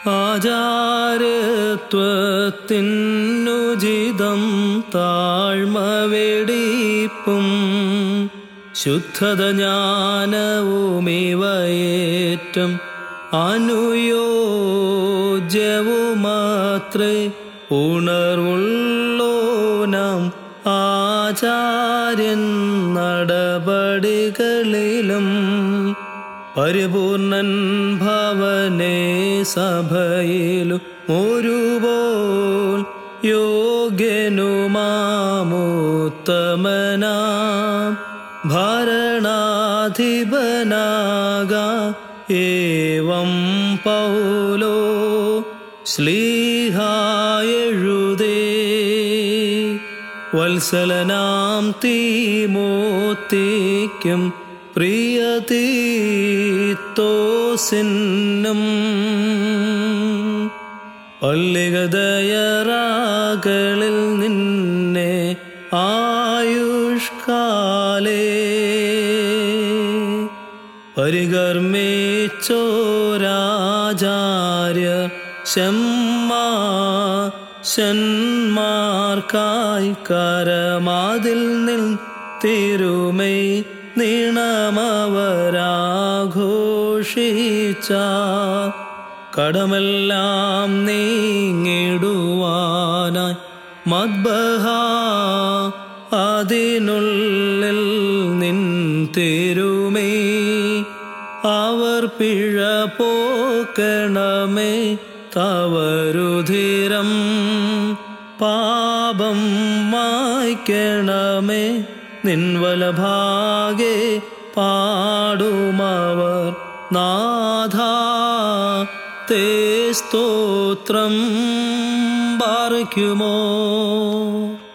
ആചാരത്വത്തിനുചിതം താഴ്മ വെടിപ്പും ശുദ്ധത ജ്ഞാനവുമിവയേറ്റം അനുയോജ്യവുമാത്രേ ഉണർവുള്ളോനാം ആചാര്യൻ നടപടികളിലും പരിപൂർണൻ ഭവനേ സഭയിലു ഒരുപോൽ യോഗ്യനുമാമുത്തമനാം ഭരണാധിപനാക ഏവം പൗലോ ശ്ലീഹായെഴുതേ വത്സലനാം തീമോത്തിക്കും പ്രിയതീത്തോസിനും പല്ലികതയറാകളിൽ നിന്നെ ആയുഷ്കാലേ പരികർമ്മേച്ചോരാചാര്യ ശമ്മാ ശന്മാർക്കായി കരമാതിൽ നിൽ തിരുമൈ നീണമവരാഘോഷിച്ച കടമെല്ലാം നീങ്ങിടുവാനായി മദ്ബഹ അതിനുള്ളിൽ നിൻ തിരുമേ അവർ പിഴ പോക്കണമേ തവരുധിരം പാപം മായ്ക്കണമേ നിൻവലഭാഗെ പാടുമവർ നാഥ തേ സ്തോത്രം പാർക്കുമോ